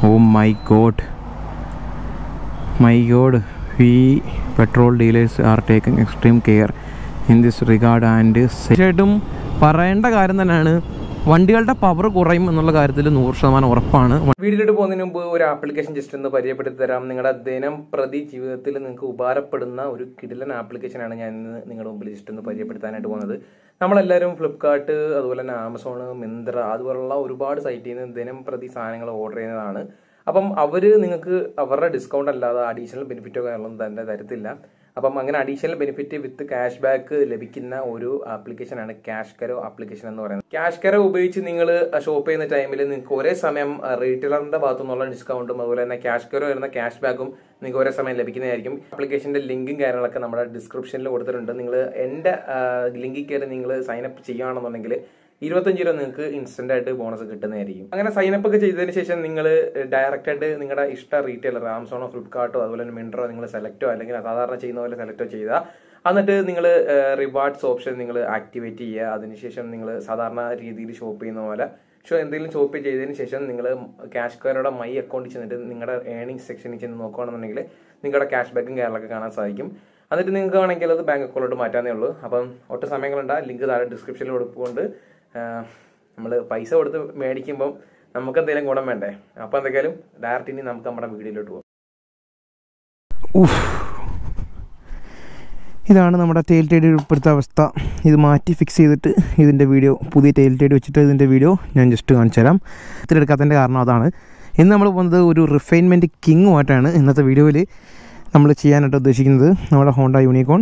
Oh my God my God we petrol dealers are taking extreme care in this regard and തീർച്ചയായിട്ടും പറയേണ്ട കാര്യം തന്നെയാണ് വണ്ടികളുടെ power കുറയും എന്നുള്ള കാര്യത്തിൽ നൂറ് ശതമാനം ഉറപ്പാണ് വീഡിയോയിലോട്ട് പോകുന്നതിന് മുമ്പ് ഒരു ആപ്ലിക്കേഷൻ ജസ്റ്റ് ഒന്ന് പരിചയപ്പെടുത്തി തരാം നിങ്ങളുടെ ദിനം പ്രതി ജീവിതത്തിൽ നിങ്ങൾക്ക് ഉപകാരപ്പെടുന്ന ഒരു കിടിലൻ ആപ്ലിക്കേഷനാണ് ഞാൻ ഇന്ന് നിങ്ങളുടെ മുമ്പിൽ ജസ്റ്റ് ഒന്ന് പരിചയപ്പെടുത്താനായിട്ട് പോകുന്നത് നമ്മളെല്ലാവരും ഫ്ലിപ്കാർട്ട് അതുപോലെ തന്നെ ആമസോൺ മിന്ത്ര അതുപോലുള്ള ഒരുപാട് സൈറ്റിൽ നിന്ന് ദിനം പ്രതി സാധനങ്ങൾ ഓർഡർ ചെയ്യുന്നതാണ് അപ്പം അവർ നിങ്ങൾക്ക് അവരുടെ ഡിസ്കൗണ്ട് അല്ലാതെ അഡീഷണൽ ബെനിഫിറ്റോ കാര്യങ്ങളൊന്നും തന്നെ തരത്തില്ല അപ്പം അങ്ങനെ additional benefit with cash back ലഭിക്കുന്ന ഒരു ആപ്ലിക്കേഷനാണ് ക്യാഷ് കരോ ആപ്ലിക്കേഷൻ എന്ന് പറയുന്നത് ക്യാഷ് കരോ ഉപയോഗിച്ച് നിങ്ങൾ ഷോപ്പ് ചെയ്യുന്ന ടൈമിൽ നിങ്ങൾക്ക് ഒരേ സമയം റീറ്റെയിലറിന്റെ ഭാഗത്തു നിന്നുള്ള ഡിസ്കൗണ്ടും അതുപോലെ തന്നെ ക്യാഷ് കരോ വരുന്ന ക്യാഷ് ബാക്കും നിങ്ങൾക്ക് ഒരേ സമയം ലഭിക്കുന്നതായിരിക്കും ആപ്ലിക്കേഷന്റെ ലിങ്കും കാര്യങ്ങളൊക്കെ നമ്മുടെ ഡിസ്ക്രിപ്ഷനിൽ കൊടുത്തിട്ടുണ്ട് നിങ്ങൾ എൻ്റെ ലിങ്കിൽ കയറി നിങ്ങൾ സൈൻ അപ്പ് ചെയ്യുകയാണെന്നുണ്ടെങ്കിൽ ഇരുപത്തഞ്ച് രൂപ നിങ്ങൾക്ക് ഇൻസ്റ്റന്റ് ആയിട്ട് ബോണസ് കിട്ടുന്നതായിരിക്കും അങ്ങനെ സൈൻ അപ്പ് ഒക്കെ ചെയ്തതിന് ശേഷം നിങ്ങൾ ഡയറക്റ്റ് ആയിട്ട് നിങ്ങളുടെ ഇഷ്ട റീറ്റെയിലർ ആമസോണോ ഫ്ലിപ്കാർട്ടോ അതുപോലെ തന്നെ മിൻട്രോ നിങ്ങൾ സെലക്ടോ അല്ലെങ്കിൽ സാധാരണ ചെയ്യുന്ന പോലെ സെലക്ടോ ചെയ്താൽ എന്നിട്ട് നിങ്ങൾ റിവാർഡ്സ് ഓപ്ഷൻ നിങ്ങൾ ആക്ടിവേറ്റ് ചെയ്യുക അതിനുശേഷം നിങ്ങൾ സാധാരണ രീതിയിൽ ഷോപ്പ് ചെയ്യുന്ന പോലെ ഷോ എന്തെങ്കിലും ഷോപ്പ് ചെയ്തതിന് ശേഷം നിങ്ങൾ ക്യാഷ് കയറുടെ മൈ അക്കൗണ്ടിൽ ചെന്നിട്ട് നിങ്ങളുടെ ഏണിംഗ് സെക്ഷനിൽ ചെന്ന് നോക്കുകയാണെന്നുണ്ടെങ്കിൽ നിങ്ങളുടെ ക്യാഷ് ബാക്കും കാര്യങ്ങളൊക്കെ കാണാൻ സാധിക്കും എന്നിട്ട് നിങ്ങൾക്ക് വേണമെങ്കിൽ അത് ബാങ്ക് അക്കൗണ്ടിലോട്ട് മാറ്റാനേ ഉള്ളൂ അപ്പം ഒട്ടും സമയങ്ങളുണ്ട് ലിങ്ക് താഴെ ഡിസ്ക്രിപ്ഷനിൽ കൊടുക്കുകൊണ്ട് നമ്മൾ പൈസ കൊടുത്ത് മേടിക്കുമ്പം നമുക്ക് എന്തെങ്കിലും ഗുണം വേണ്ടേ അപ്പോൾ എന്തൊക്കെയാലും ഡയറക്റ്റ് ഇനി നമുക്ക് നമ്മുടെ വീഡിയോയിലോട്ട് പോകാം ഇതാണ് നമ്മുടെ ടെയിൽ ടൈഡ് ഇപ്പോഴത്തെ അവസ്ഥ ഇത് മാറ്റി ഫിക്സ് ചെയ്തിട്ട് ഇതിൻ്റെ വീഡിയോ പുതിയ ടെയിൽ ടൈഡ് വെച്ചിട്ട് ഇതിൻ്റെ വീഡിയോ ഞാൻ ജസ്റ്റ് കാണിച്ചു തരാം ഇതിലെടുക്കാത്തതിൻ്റെ കാരണം അതാണ് ഇന്ന് നമ്മൾ പോകുന്നത് ഒരു റിഫൈൻമെൻറ്റ് കിങ്ങുമായിട്ടാണ് ഇന്നത്തെ വീഡിയോയിൽ നമ്മൾ ചെയ്യാനായിട്ട് ഉദ്ദേശിക്കുന്നത് നമ്മുടെ Honda Unicorn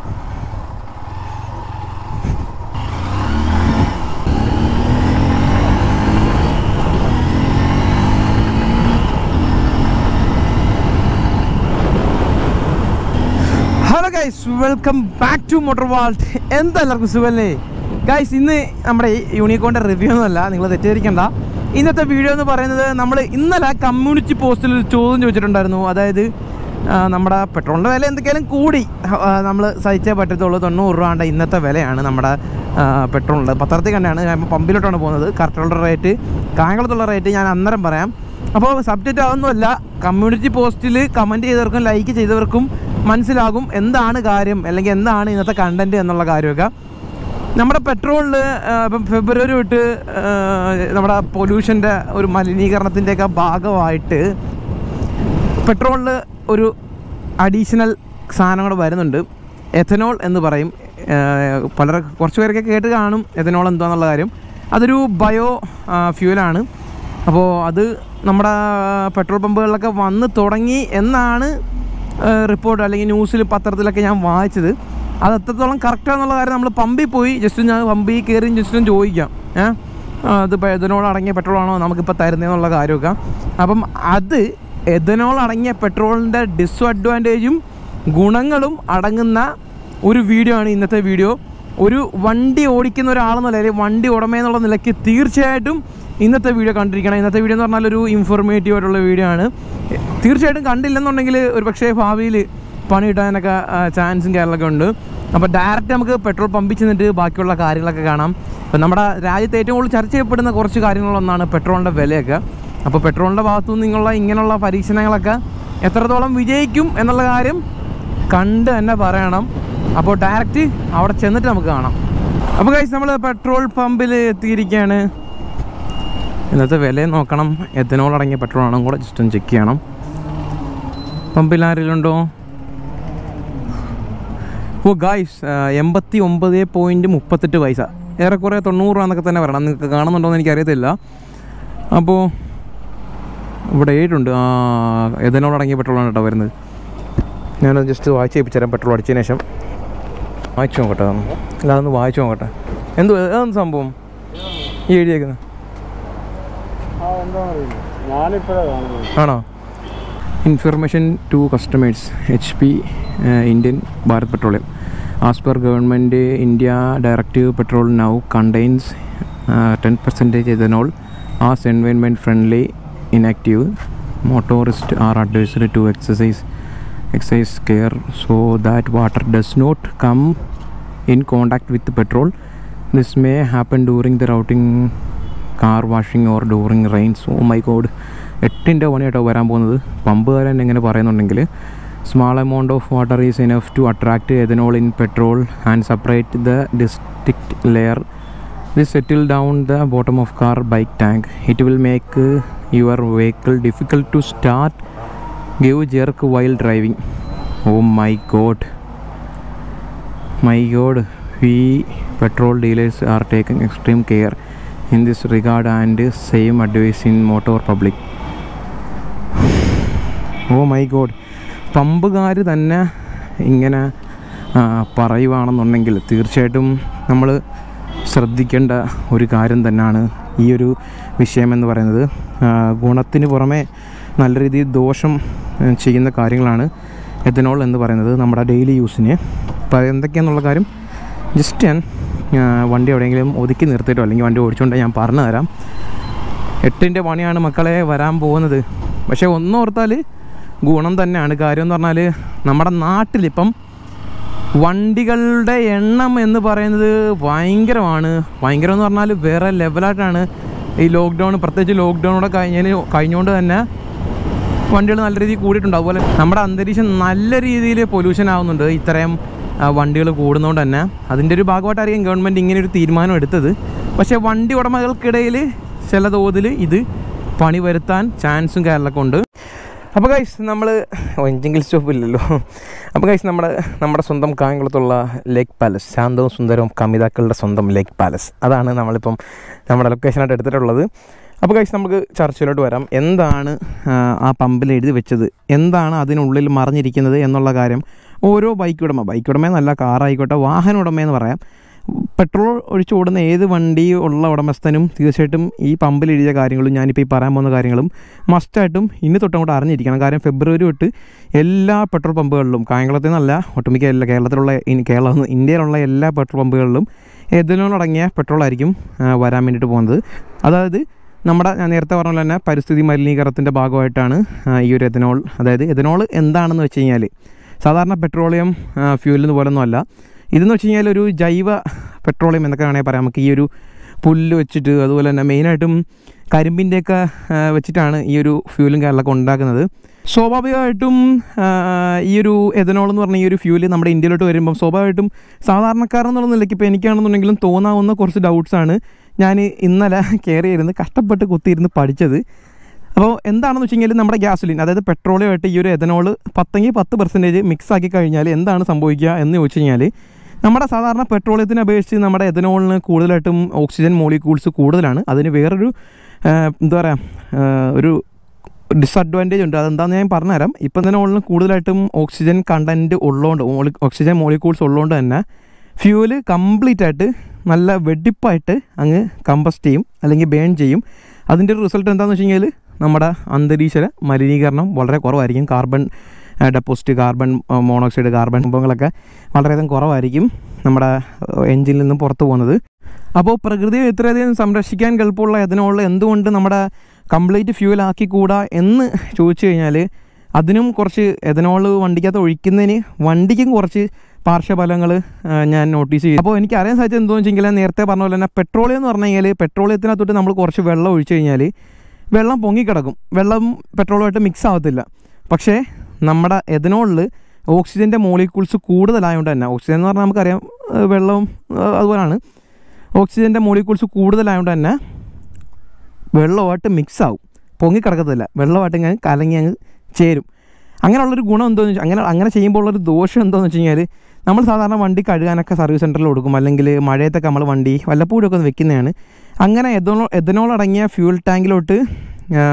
hello guys welcome back to Motor Vault എന്താ എല്ലാവർക്കും സുഖല്ലേ ഗൈസ് ഇന്ന് നമ്മുടെ ഈ യൂണിക്കോണിൻ്റെ റിവ്യൂ ഒന്നുമല്ല നിങ്ങൾ തെറ്റിദ്ധരിക്കണ്ട ഇന്നത്തെ വീഡിയോ എന്ന് പറയുന്നത് നമ്മൾ ഇന്നലെ കമ്മ്യൂണിറ്റി പോസ്റ്റിൽ ഒരു ചോദ്യം ചോദിച്ചിട്ടുണ്ടായിരുന്നു അതായത് ആ, നമ്മുടെ പെട്രോളിൻ്റെ വില എന്തൊക്കെയാലും കൂടി നമ്മൾ സഹിച്ചേ പറ്റത്തുള്ളൂ തൊണ്ണൂറ് രൂപ ഇന്നത്തെ വിലയാണ് നമ്മുടെ ആ, പെട്രോളിൻ്റെ പത്രത്തിൽ കണ്ടാണ് ഞാൻ പമ്പിലോട്ടാണ് പോകുന്നത് കറക്റ്റുള്ള റേറ്റ് കായംകുളത്തുള്ള റേറ്റ് ഞാൻ അന്നേരം പറയാം അപ്പോൾ സബ്ജക്റ്റ് അതൊന്നുമല്ല കമ്മ്യൂണിറ്റി പോസ്റ്റിൽ കമൻറ്റ് ചെയ്തവർക്കും ലൈക്ക് ചെയ്തവർക്കും മനസ്സിലാകും എന്താണ് കാര്യം അല്ലെങ്കിൽ എന്താണ് ഇന്നത്തെ കണ്ടന്റ് എന്നുള്ള കാര്യമൊക്കെ നമ്മുടെ പെട്രോളിൽ ഇപ്പം ഫെബ്രുവരി തൊട്ട് ആ, നമ്മുടെ പൊല്യൂഷൻ്റെ ഒരു മലിനീകരണത്തിൻ്റെയൊക്കെ ഭാഗമായിട്ട് പെട്രോളിൽ ഒരു അഡീഷണൽ സാധനം കൂടെ വരുന്നുണ്ട് എഥനോൾ എന്ന് പറയും ഏഹ് പലരെ കുറച്ച് പേരൊക്കെ കേട്ട് കാണും എഥനോൾ എന്താണെന്നുള്ള കാര്യം അതൊരു ബയോ ഫ്യൂവലാണ് അപ്പോൾ അത് നമ്മുടെ പെട്രോൾ പമ്പുകളിലൊക്കെ വന്ന് തുടങ്ങി എന്നാണ് റിപ്പോർട്ട് അല്ലെങ്കിൽ ന്യൂസിൽ പത്രത്തിലൊക്കെ ഞാൻ വായിച്ചത് അത് എത്രത്തോളം കറക്റ്റാന്നുള്ള കാര്യം നമ്മൾ പമ്പിൽ പോയി ജസ്റ്റ് ഞാൻ പമ്പിൽ കയറി ജസ്റ്റ് ഒന്ന് ചോദിക്കാം ഏഹ് അത് ഇപ്പോൾ എഥനോൾ അടങ്ങിയ പെട്രോളാണോ നമുക്കിപ്പോൾ തരുന്നതെന്നുള്ള കാര്യമൊക്കെ അപ്പം അത് എഥനോൾ അടങ്ങിയ പെട്രോളിൻ്റെ ഡിസ്അഡ്വാൻറ്റേജും ഗുണങ്ങളും അടങ്ങുന്ന ഒരു വീഡിയോ ആണ് ഇന്നത്തെ വീഡിയോ ഒരു വണ്ടി ഓടിക്കുന്ന ഒരാളെന്ന നിലയിൽ വണ്ടി ഉടമയെന്നുള്ള നിലയ്ക്ക് തീർച്ചയായിട്ടും ഇന്നത്തെ വീഡിയോ കണ്ടിരിക്കണം ഇന്നത്തെ വീഡിയോ എന്ന് പറഞ്ഞാൽ ഒരു ഇൻഫോർമേറ്റീവ് ആയിട്ടുള്ള വീഡിയോ ആണ് തീർച്ചയായിട്ടും കണ്ടില്ലെന്നുണ്ടെങ്കിൽ ഒരു പക്ഷേ ഭാവിയിൽ പണി കിട്ടാനൊക്കെ ചാൻസും കാര്യങ്ങളൊക്കെ ഉണ്ട് അപ്പോൾ ഡയറക്റ്റ് നമുക്ക് പെട്രോൾ പമ്പിൽ ചെന്നിട്ട് ബാക്കിയുള്ള കാര്യങ്ങളൊക്കെ കാണാം ഇപ്പം നമ്മുടെ രാജ്യത്ത് ഏറ്റവും കൂടുതൽ ചർച്ച ചെയ്യപ്പെടുന്ന കുറച്ച് കാര്യങ്ങളൊന്നാണ് പെട്രോളിൻ്റെ വിലയൊക്കെ അപ്പോൾ പെട്രോളിൻ്റെ ഭാഗത്തു നിന്നുള്ള ഇങ്ങനെയുള്ള പരീക്ഷണങ്ങളൊക്കെ എത്രത്തോളം വിജയിക്കും എന്നുള്ള കാര്യം കണ്ട് തന്നെ പറയണം അപ്പോൾ ഡയറക്റ്റ് അവിടെ ചെന്നിട്ട് നമുക്ക് കാണാം അപ്പോൾ കഴിച്ച് നമ്മൾ പെട്രോൾ പമ്പിൽ എത്തിയിരിക്കുകയാണ് ഇന്നത്തെ വില നോക്കണം എത്തനോൾ അടങ്ങിയ പെട്രോൾ ആണോ കൂടെ ജസ്റ്റ് ഒന്ന് ചെക്ക് ചെയ്യണം പമ്പിൽ ആരെങ്കിലും ഉണ്ടോ ഓ ഗായ്സ് എൺപത്തി ഒമ്പത് പോയിൻറ്റ് മുപ്പത്തെട്ട് പൈസ ഏറെക്കുറെ തൊണ്ണൂറ് രൂപ എന്നൊക്കെ തന്നെ പറയണം നിങ്ങൾക്ക് കാണുന്നുണ്ടോ എന്ന് എനിക്കറിയത്തില്ല അപ്പോൾ ഇവിടെ ഏഴുണ്ട് ആ എഥനോൾ അടങ്ങിയ പെട്രോളാണ് കേട്ടോ വരുന്നത് ഞാനത് ജസ്റ്റ് വായിച്ച് ഏൽപ്പിച്ചു തരാം പെട്രോൾ അടിച്ചതിന് ശേഷം വായിച്ചു നോക്കട്ടെ അതൊന്ന്. അല്ല അതൊന്ന് വായിച്ചു നോക്കട്ടെ എന്തു ഏതെന്ത് സംഭവം ഈ എഴുതിയേക്കുന്നത് ഞാനിപ്പോഴാണ് കാണുന്നത് ആണോ information to customers H P Indian Bharat petroleum as per government India directive petrol now contains ten percentage ethanol as environment friendly inactive motorist are advised to exercise exercise care so that water does not come in contact with petrol. This may happen during the routing, car washing, or during rains. Oh my god, എട്ടിൻ്റെ പണിയായിട്ടോ വരാൻ പോകുന്നത് പമ്പുകാരൻ എങ്ങനെ പറയുന്നുണ്ടെങ്കിൽ small amount of water is enough to attract ethanol in petrol and separate the distinct layer this settle down the bottom of car bike tank it will make uh, your vehicle difficult to start give jerk while driving oh my god my god we petrol dealers are taking extreme care in this regard and same advice in motor public oh my God പമ്പുകാർ തന്നെ ഇങ്ങനെ ആ, പറയുവാണെന്നുണ്ടെങ്കിൽ തീർച്ചയായിട്ടും നമ്മൾ ശ്രദ്ധിക്കേണ്ട ഒരു കാര്യം തന്നെയാണ് ഈ ഒരു വിഷയമെന്ന് പറയുന്നത് ആ, ഗുണത്തിന് പുറമെ നല്ല രീതിയിൽ ദോഷം ആ, ചെയ്യുന്ന കാര്യങ്ങളാണ് എഥനോൾ എന്ന് പറയുന്നത് നമ്മുടെ ഡെയിലി യൂസിന് അപ്പോൾ എന്തൊക്കെയാണെന്നുള്ള കാര്യം ജസ്റ്റ് ഞാൻ ആ, വണ്ടി എവിടെയെങ്കിലും ഒതുക്കി നിർത്തിയിട്ടോ അല്ലെങ്കിൽ വണ്ടി ഓടിച്ചുകൊണ്ട് ഞാൻ പറഞ്ഞു തരാം എട്ടിൻ്റെ പണിയാണ് മക്കളെ വരാൻ പോകുന്നത് പക്ഷേ ഒന്നോർത്താൽ ഗുണം തന്നെയാണ് കാര്യം എന്ന് പറഞ്ഞാൽ നമ്മുടെ നാട്ടിലിപ്പം വണ്ടികളുടെ എണ്ണം എന്ന് പറയുന്നത് ഭയങ്കരമാണ് ഭയങ്കരം എന്ന് പറഞ്ഞാൽ വേറെ ലെവലായിട്ടാണ് ഈ ലോക്ക്ഡൗൺ പ്രത്യേകിച്ച് ലോക്ക്ഡൗണോടെ കഴിഞ്ഞതിന് കഴിഞ്ഞുകൊണ്ട് തന്നെ വണ്ടികൾ നല്ല രീതിയിൽ കൂടിയിട്ടുണ്ട് അതുപോലെ നമ്മുടെ അന്തരീക്ഷം നല്ല രീതിയിൽ പൊല്യൂഷൻ ആവുന്നുണ്ട് ഇത്രയും വണ്ടികൾ കൂടുന്നതുകൊണ്ട് തന്നെ അതിൻ്റെ ഒരു ഭാഗമായിട്ടായിരിക്കും ഗവൺമെൻറ് ഇങ്ങനെ ഒരു തീരുമാനം എടുത്തത് പക്ഷേ വണ്ടി ഉടമകൾക്കിടയിൽ ചില തോതിൽ ഇത് പണി വരുത്താൻ ചാൻസും കാര്യങ്ങളൊക്കെ ഉണ്ട് അപ്പോൾ ഗൈസ് നമ്മൾ എഞ്ചിങ്കിൽ സ്റ്റോപ്പ് ഇല്ലല്ലോ അപ്പോൾ ഗൈസ് നമ്മുടെ നമ്മുടെ സ്വന്തം കായംകുളത്തുള്ള ലേക്ക് പാലസ് ശാന്തവും സുന്ദരവും കമിതാക്കളുടെ സ്വന്തം ലേക്ക് പാലസ് അതാണ് നമ്മളിപ്പം നമ്മുടെ ലൊക്കേഷനായിട്ട് എടുത്തിട്ടുള്ളത് അപ്പോൾ ഗൈസ് നമുക്ക് ചർച്ചയിലോട്ട് വരാം എന്താണ് ആ, ആ പമ്പിൽ എഴുതി വെച്ചത് എന്താണ് അതിനുള്ളിൽ മറിഞ്ഞിരിക്കുന്നത് എന്നുള്ള കാര്യം ഓരോ ബൈക്ക് ഉടമ ബൈക്ക് ഉടമയെന്നല്ല കാറായിക്കോട്ടെ വാഹന ഉടമയെന്ന് പറയാം പെട്രോൾ ഒഴിച്ച് ഓടുന്ന ഏത് വണ്ടി ഉള്ള ഉടമസ്ഥനും തീർച്ചയായിട്ടും ഈ പമ്പിൽ എഴുതിയ കാര്യങ്ങളും ഞാനിപ്പോൾ ഈ പറയാൻ പോകുന്ന കാര്യങ്ങളും മസ്റ്റായിട്ടും ഇനി തൊട്ടങ്ങോട്ട് അറിഞ്ഞിരിക്കണം കാരണം ഫെബ്രുവരി തൊട്ട് എല്ലാ പെട്രോൾ പമ്പുകളിലും കായംകുളത്തിൽ നിന്നല്ല ഒട്ടുമിക്ക എല്ലാ കേരളത്തിലുള്ള ഇനി കേരളം ഇന്ത്യയിലുള്ള എല്ലാ പെട്രോൾ പമ്പുകളിലും എഥനോളടങ്ങിയ പെട്രോളായിരിക്കും ആ, വരാൻ വേണ്ടിയിട്ട് പോകുന്നത് അതായത് നമ്മുടെ ഞാൻ നേരത്തെ പറഞ്ഞ പോലെ തന്നെ പരിസ്ഥിതി മലിനീകരണത്തിൻ്റെ ഭാഗമായിട്ടാണ് ആ, ഈ ഒരു എഥനോൾ അതായത് എഥനോൾ എന്താണെന്ന് വെച്ച് കഴിഞ്ഞാൽ സാധാരണ പെട്രോളിയം ഫ്യൂവലിന് പോലൊന്നും അല്ല ഇതെന്ന് വെച്ച് കഴിഞ്ഞാൽ ഒരു ജൈവ പെട്രോളിയം എന്നൊക്കെ വേണമെങ്കിൽ പറയാം നമുക്ക് ഈ ഒരു പുല്ല് വെച്ചിട്ട് അതുപോലെ തന്നെ മെയിനായിട്ടും കരിമ്പിൻ്റെയൊക്കെ ആ, വെച്ചിട്ടാണ് ഈ ഒരു ഫ്യൂലും കാര്യങ്ങളൊക്കെ ഉണ്ടാക്കുന്നത് സ്വാഭാവികമായിട്ടും ആ, ഈ ഒരു എഥനോൾ എന്ന് പറഞ്ഞ ഈ ഒരു ഫ്യൂല് നമ്മുടെ ഇന്ത്യയിലോട്ട് വരുമ്പം സ്വാഭാവികമായിട്ടും സാധാരണക്കാരെന്നുള്ള നിലയ്ക്ക് ഇപ്പോൾ എനിക്കാണെന്നുണ്ടെങ്കിലും തോന്നാവുന്ന കുറച്ച് ഡൗട്ട്സാണ് ഞാൻ ഇന്നലെ കയറിയിരുന്ന് കഷ്ടപ്പെട്ട് കുത്തിയിരുന്ന് പഠിച്ചത് അപ്പോൾ എന്താണെന്ന് വെച്ച് കഴിഞ്ഞാൽ നമ്മുടെ ഗ്യാസുലിൻ അതായത് പെട്രോളുമായിട്ട് ഈ ഒരു എഥനോൾ പത്തെങ്കിൽ പത്ത് പെർസെൻറ്റേജ് മിക്സ് ആക്കി കഴിഞ്ഞാൽ എന്താണ് സംഭവിക്കുക എന്ന് ചോദിച്ചു കഴിഞ്ഞാൽ നമ്മുടെ സാധാരണ പെട്രോളിയത്തിനെ അപേക്ഷിച്ച് നമ്മുടെ എഥനോളിന് കൂടുതലായിട്ടും ഓക്സിജൻ മോളിക്യൂൾസ് കൂടുതലാണ് അതിന് വേറൊരു ആ, എന്താ പറയുക ഒരു ഡിസഡ്വാൻറ്റേജ് ഉണ്ട് അതെന്താണെന്ന് ഞാൻ പറഞ്ഞുതരാം ഇപ്പം എഥനോളിന് കൂടുതലായിട്ടും ഓക്സിജൻ കണ്ടൻറ്റ് ഉള്ളതുകൊണ്ട് മോളി ഓക്സിജൻ മോളിക്യൂൾസ് ഉള്ളതുകൊണ്ട് തന്നെ ഫ്യൂവല് കംപ്ലീറ്റ് ആയിട്ട് നല്ല വെടിപ്പായിട്ട് അങ്ങ് കമ്പസ്റ്റ് ചെയ്യും അല്ലെങ്കിൽ ബേൺ ചെയ്യും അതിൻ്റെ ഒരു റിസൾട്ട് എന്താണെന്ന് വെച്ച് കഴിഞ്ഞാൽ നമ്മുടെ അന്തരീക്ഷ മലിനീകരണം വളരെ കുറവായിരിക്കും carbon deposit carbon monoxide carbon സംഭവങ്ങളൊക്കെ വളരെയധികം കുറവായിരിക്കും നമ്മുടെ എൻജിനിൽ നിന്നും പുറത്തു പോകുന്നത് അപ്പോൾ പ്രകൃതിയെ ഇത്രയധികം സംരക്ഷിക്കാൻ എളുപ്പമുള്ള എഥനോൾ എന്തുകൊണ്ട് നമ്മുടെ കംപ്ലീറ്റ് ഫ്യൂവൽ ആക്കിക്കൂടാ എന്ന് ചോദിച്ചു കഴിഞ്ഞാൽ അതിനും കുറച്ച് എഥനോൾ വണ്ടിക്കകത്ത് ഒഴിക്കുന്നതിന് വണ്ടിക്കും കുറച്ച് പാർശ്വഫലങ്ങൾ ഞാൻ നോട്ടീസ് ചെയ്തു അപ്പോൾ എനിക്ക് അറിയാൻ സാധിച്ചത് എന്താണെന്ന് വെച്ചെങ്കിൽ ഞാൻ നേരത്തെ പറഞ്ഞ പോലെ തന്നെ പെട്രോളിയം എന്ന് പറഞ്ഞു കഴിഞ്ഞാൽ പെട്രോളിയത്തിനകത്തോട്ട് നമ്മൾ കുറച്ച് വെള്ളം ഒഴിച്ചു കഴിഞ്ഞാൽ വെള്ളം പൊങ്ങിക്കിടക്കും വെള്ളം പെട്രോളുമായിട്ട് മിക്സ് ആവത്തില്ല പക്ഷേ നമ്മുടെ എഥനോളിൽ ഓക്സിജൻ്റെ മോളിക്യൂൾസ് കൂടുതലായതുകൊണ്ട് തന്നെ ഓക്സിജൻ എന്ന് പറഞ്ഞാൽ നമുക്കറിയാം ഏഹ് വെള്ളവും ഏഹ് അതുപോലെയാണ് ഓക്സിജൻ്റെ മോളിക്യൂൾസ് കൂടുതലായതുകൊണ്ട് തന്നെ വെള്ളമായിട്ട് മിക്സ് ആവും പൊങ്ങിക്കിടക്കത്തില്ല വെള്ളമായിട്ട് ഇങ്ങനെ കലങ്ങി അങ്ങ് ചേരും അങ്ങനെയുള്ളൊരു ഗുണം എന്താണെന്ന് വെച്ചാൽ അങ്ങനെ അങ്ങനെ ചെയ്യുമ്പോൾ ഉള്ളൊരു ദോഷം എന്താണെന്ന് വെച്ച് കഴിഞ്ഞാൽ നമ്മൾ സാധാരണ വണ്ടി കഴുകാനൊക്കെ സർവീസ് സെൻറ്ററിൽ കൊടുക്കും അല്ലെങ്കിൽ മഴയത്തൊക്കെ നമ്മൾ വണ്ടി വല്ലപ്പോഴും ഒക്കെ ഒന്ന് വെക്കുന്നതാണ് അങ്ങനെ എഥനോൾ എഥനോൾ അടങ്ങിയ ഫ്യൂൽ ടാങ്കിലോട്ട് ആ,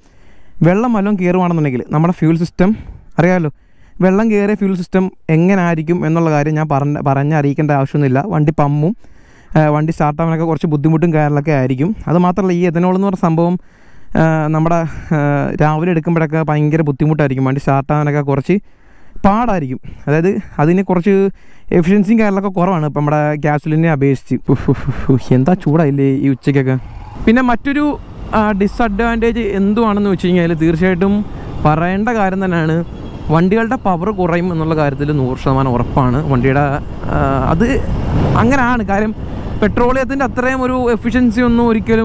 വെള്ളം വല്ലതും കയറുവാണെന്നുണ്ടെങ്കിൽ നമ്മുടെ ഫ്യൂൽ സിസ്റ്റം അറിയാമല്ലോ വെള്ളം കയറിയ ഫ്യൂൽ സിസ്റ്റം എങ്ങനെ ആയിരിക്കും എന്നുള്ള കാര്യം ഞാൻ പറഞ്ഞ പറഞ്ഞ് അറിയിക്കേണ്ട ആവശ്യമൊന്നുമില്ല വണ്ടി പമ്മും ആ, വണ്ടി സ്റ്റാർട്ടാവാനൊക്കെ കുറച്ച് ബുദ്ധിമുട്ടും കാര്യങ്ങളൊക്കെ ആയിരിക്കും അത് മാത്രമല്ല ഈ എഥനോൾ എന്ന് പറഞ്ഞ സംഭവം ആ, നമ്മുടെ ആ, രാവിലെ എടുക്കുമ്പോഴൊക്കെ ഭയങ്കര ബുദ്ധിമുട്ടായിരിക്കും വണ്ടി സ്റ്റാർട്ടാവാനൊക്കെ കുറച്ച് പാടായിരിക്കും അതായത് അതിന് കുറച്ച് എഫിഷ്യൻസിയും കാര്യങ്ങളൊക്കെ കുറവാണ് ഇപ്പം നമ്മുടെ ഗ്യാസുലിനെ അപേക്ഷിച്ച് ഉഫ് ഉഫ് ഉഫ്. എന്താ ചൂടായില്ലേ ഈ ഉച്ചയ്ക്കൊക്കെ പിന്നെ മറ്റൊരു ഡിസഡ്വാൻറ്റേജ് എന്തുവാണെന്ന് വെച്ച് കഴിഞ്ഞാൽ തീർച്ചയായിട്ടും പറയേണ്ട കാര്യം തന്നെയാണ് വണ്ടികളുടെ പവർ കുറയും എന്നുള്ള കാര്യത്തിൽ നൂറ് ശതമാനം ഉറപ്പാണ് വണ്ടിയുടെ ആ, അത് അങ്ങനെയാണ് കാര്യം പെട്രോളിയത്തിൻ്റെ അത്രയും ഒരു എഫിഷ്യൻസി ഒന്നും ഒരിക്കലും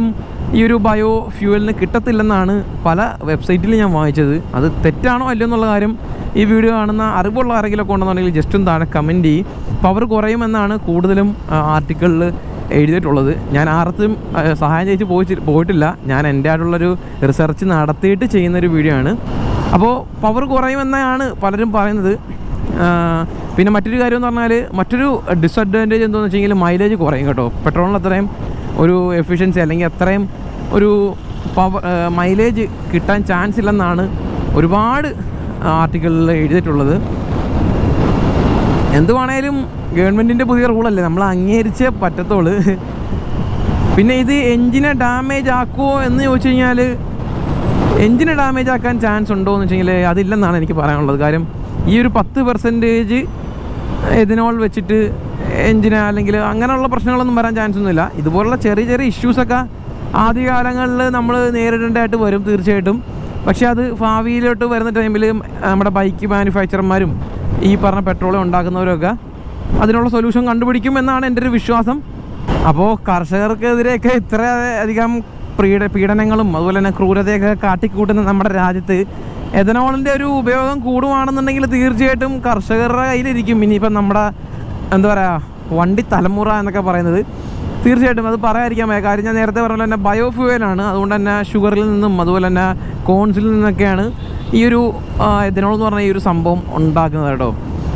ഈ ഒരു ബയോ ഫ്യൂവലിന് കിട്ടത്തില്ലെന്നാണ് പല വെബ്സൈറ്റിൽ ഞാൻ വായിച്ചത് അത് തെറ്റാണോ അല്ലയോ എന്നുള്ള കാര്യം ഈ വീഡിയോ കാണുന്ന അറിവുള്ള ആരെങ്കിലും ഉണ്ടെന്നുണ്ടെങ്കിൽ ജസ്റ്റ് ഒന്ന് താഴെ കമൻറ്റ് ചെയ്യും പവർ കുറയുമെന്നാണ് കൂടുതലും ആർട്ടിക്കിളിൽ എഴുതിയിട്ടുള്ളത് ഞാൻ ആർക്കും ആ, സഹായം ചെയ്ത് പോയി പോയിട്ടില്ല ഞാൻ എൻ്റെ ആയിട്ടുള്ളൊരു റിസർച്ച് നടത്തിയിട്ട് ചെയ്യുന്നൊരു വീഡിയോ ആണ് അപ്പോൾ പവർ കുറയുമെന്നാണ് പലരും പറയുന്നത് ആ, പിന്നെ മറ്റൊരു കാര്യം എന്ന് പറഞ്ഞാൽ മറ്റൊരു ഡിസഡ്വാൻറ്റേജ് എന്താണെന്ന് വെച്ച് കഴിഞ്ഞാൽ മൈലേജ് കുറയും കേട്ടോ പെട്രോളിന് അത്രയും ഒരു എഫിഷ്യൻസി അല്ലെങ്കിൽ അത്രയും ഒരു പവർ മൈലേജ് കിട്ടാൻ ചാൻസ് ഇല്ലെന്നാണ് ഒരുപാട് ആർട്ടിക്കിളിൽ എഴുതിയിട്ടുള്ളത് എന്തുവാണേലും ഗവൺമെൻറ്റിൻ്റെ പുതിയ റൂളല്ലേ നമ്മൾ അംഗീകരിച്ചേ പറ്റത്തുള്ളൂ പിന്നെ ഇത് എഞ്ചിനെ ഡാമേജ് ആക്കുമോ എന്ന് ചോദിച്ചു കഴിഞ്ഞാൽ എഞ്ചിനെ ഡാമേജ് ആക്കാൻ ചാൻസ് ഉണ്ടോ എന്ന് വെച്ച് കഴിഞ്ഞാൽ അതില്ലെന്നാണ് എനിക്ക് പറയാനുള്ളത് കാര്യം ഈ ഒരു പത്ത് പെർസെൻറ്റേജ് എഥനോൾ വെച്ചിട്ട് എഞ്ചിന് അല്ലെങ്കിൽ അങ്ങനെയുള്ള പ്രശ്നങ്ങളൊന്നും വരാൻ ചാൻസ് ഒന്നുമില്ല ഇതുപോലുള്ള ചെറിയ ചെറിയ ഇഷ്യൂസൊക്കെ ആദ്യകാലങ്ങളിൽ നമ്മൾ നേരിടേണ്ടതായിട്ട് വരും തീർച്ചയായിട്ടും പക്ഷേ അത് ഭാവിയിലോട്ട് വരുന്ന ടൈമിൽ നമ്മുടെ ബൈക്ക് മാനുഫാക്ചർമാരും ഈ പറഞ്ഞ പെട്രോൾ ഉണ്ടാക്കുന്നവരൊക്കെ അതിനുള്ള സൊല്യൂഷൻ കണ്ടുപിടിക്കും എന്നാണ് എൻ്റെ ഒരു വിശ്വാസം അപ്പോൾ കർഷകർക്കെതിരെയൊക്കെ ഇത്ര അധികം പീഡ പീഡനങ്ങളും അതുപോലെ തന്നെ ക്രൂരതയൊക്കെ കാട്ടിക്കൂട്ടുന്ന നമ്മുടെ രാജ്യത്ത് എഥനോളിൻ്റെ ഒരു ഉപയോഗം കൂടുവാണെന്നുണ്ടെങ്കിൽ തീർച്ചയായിട്ടും കർഷകരുടെ കയ്യിലിരിക്കും ഇനിയിപ്പം നമ്മുടെ എന്താ പറയുക വണ്ടി തലമുറ എന്നൊക്കെ പറയുന്നത് തീർച്ചയായിട്ടും അത് പറയാതിരിക്കാൻ വയ്യ കാര്യം ഞാൻ നേരത്തെ പറഞ്ഞ പോലെ തന്നെ ബയോ ഫ്യൂവലാണ് അതുകൊണ്ട് തന്നെ ഷുഗറിൽ നിന്നും അതുപോലെ തന്നെ കോൺസിൽ നിന്നൊക്കെയാണ് ഈ ഒരു എഥനോൾ എന്ന് പറഞ്ഞ ഈ ഒരു സംഭവം ഉണ്ടാക്കുന്നത് കേട്ടോ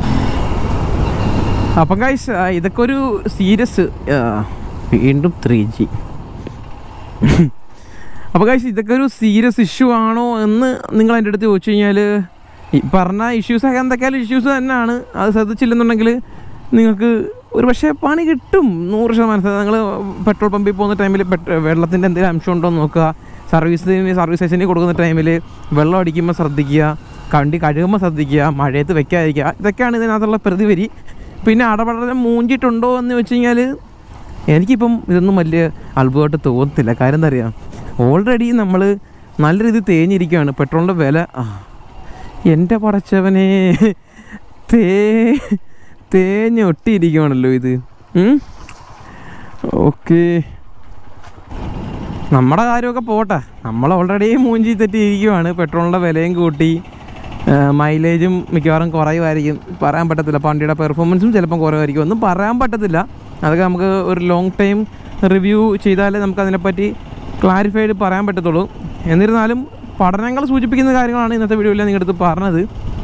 അപ്പം ഗൈസ് ഇതൊക്കെ ഒരു സീരിയസ് വീണ്ടും ത്രീ ജി അപ്പോൾ ഗൈസ് ഇതൊക്കെ ഒരു സീരിയസ് ഇഷ്യൂ ആണോ എന്ന് നിങ്ങൾ എൻ്റെ അടുത്ത് ചോദിച്ചു കഴിഞ്ഞാൽ ഈ പറഞ്ഞ ഇഷ്യൂസൊക്കെ എന്തൊക്കെയാലും ഇഷ്യൂസ് തന്നെയാണ് അത് ശ്രദ്ധിച്ചില്ലെന്നുണ്ടെങ്കിൽ നിങ്ങൾക്ക് ഒരു പക്ഷേ പണി കിട്ടും നൂറ് ശതമാനം നിങ്ങൾ പെട്രോൾ പമ്പിൽ പോകുന്ന ടൈമിൽ വെള്ളത്തിൻ്റെ എന്തെങ്കിലും അംശം ഉണ്ടോ എന്ന് നോക്കുക സർവീസിന് സർവീസ് സ്റ്റേഷനിൽ കൊടുക്കുന്ന ടൈമിൽ വെള്ളം അടിക്കുമ്പോൾ ശ്രദ്ധിക്കുക വണ്ടി കഴുകുമ്പോൾ ശ്രദ്ധിക്കുക മഴയത്ത് വെക്കാതിരിക്കുക ഇതൊക്കെയാണ് ഇതിനകത്തുള്ള പ്രതിവരി പിന്നെ അടപടലം മൂഞ്ചിട്ടുണ്ടോ എന്ന് വെച്ച് കഴിഞ്ഞാൽ എനിക്കിപ്പം ഇതൊന്നും വലിയ അത്ഭുതമായിട്ട് തോന്നത്തില്ല കാര്യം എന്താ അറിയാം ഓൾറെഡി നമ്മൾ നല്ല രീതിയിൽ തേഞ്ഞിരിക്കുകയാണ് പെട്രോളിൻ്റെ വില ആ, എൻ്റെ പടച്ചവനെ തേ തേഞ്ഞൊട്ടിയിരിക്കുകയാണല്ലോ ഇത് ഓക്കെ നമ്മുടെ കാര്യമൊക്കെ പോട്ടെ നമ്മൾ ഓൾറെഡി മൂഞ്ചി തെറ്റിയിരിക്കുവാണ് പെട്രോളിൻ്റെ വിലയും കൂട്ടി ആ, മൈലേജും മിക്കവാറും കുറയുമായിരിക്കും പറയാൻ പറ്റത്തില്ല വണ്ടിയുടെ പെർഫോമൻസും ചിലപ്പം കുറവായിരിക്കും ഒന്നും പറയാൻ പറ്റത്തില്ല അതൊക്കെ നമുക്ക് ഒരു ലോങ് ടൈം റിവ്യൂ ചെയ്താലേ നമുക്ക് അതിനെപ്പറ്റി ക്ലാരിഫൈഡ് പറയാൻ പറ്റത്തുള്ളൂ എന്നിരുന്നാലും പഠനങ്ങൾ സൂചിപ്പിക്കുന്ന കാര്യങ്ങളാണ് ഇന്നത്തെ വീഡിയോയിൽ നിങ്ങളുടെ അടുത്ത് പറഞ്ഞത്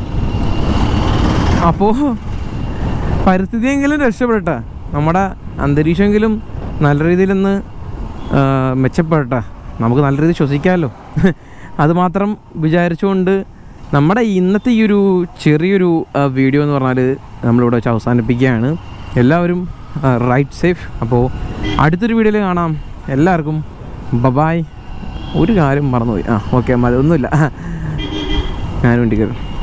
അപ്പോൾ പരിസ്ഥിതിയെങ്കിലും രക്ഷപ്പെടട്ടെ നമ്മുടെ അന്തരീക്ഷമെങ്കിലും നല്ല രീതിയിലൊന്ന് ആ, മെച്ചപ്പെടട്ടെ നമുക്ക് നല്ല രീതിയിൽ ശ്വസിക്കാമല്ലോ അതുമാത്രം വിചാരിച്ചുകൊണ്ട് നമ്മുടെ ഇന്നത്തെ ഈ ഒരു ചെറിയൊരു ആ, വീഡിയോ എന്ന് പറഞ്ഞാൽ നമ്മളിവിടെ വെച്ച് അവസാനിപ്പിക്കുകയാണ് എല്ലാവരും റൈറ്റ് സേഫ് അപ്പോൾ അടുത്തൊരു വീഡിയോയിൽ കാണാം എല്ലാവർക്കും ബബായ് ഒരു കാര്യം മറന്നുപോയി ആ ഓക്കെ മതി ഒന്നുമില്ല ഞാനും വേണ്ടി കയറും